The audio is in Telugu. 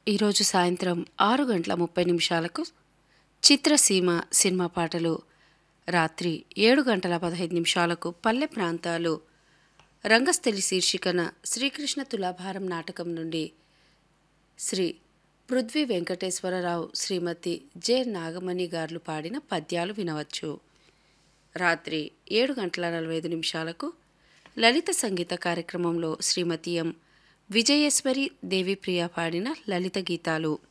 ఈరోజు సాయంత్రం ఆరు గంటల ముప్పై నిమిషాలకు చిత్రసీమ సినిమా పాటలు రాత్రి ఏడు గంటల పదహైదు నిమిషాలకు పల్లె ప్రాంతాలు రంగస్థలి శీర్షికన శ్రీకృష్ణ తులాభారం నాటకం నుండి శ్రీ పృథ్వీ వెంకటేశ్వరరావు శ్రీమతి జె నాగమణి గారు పాడిన పద్యాలు వినవచ్చు రాత్రి ఏడు గంటల నలభై ఐదు నిమిషాలకు లలిత సంగీత కార్యక్రమంలో శ్రీమతి ఎం విజయేశ్వరి దేవిప్రియ పాడిన లలిత గీతాలు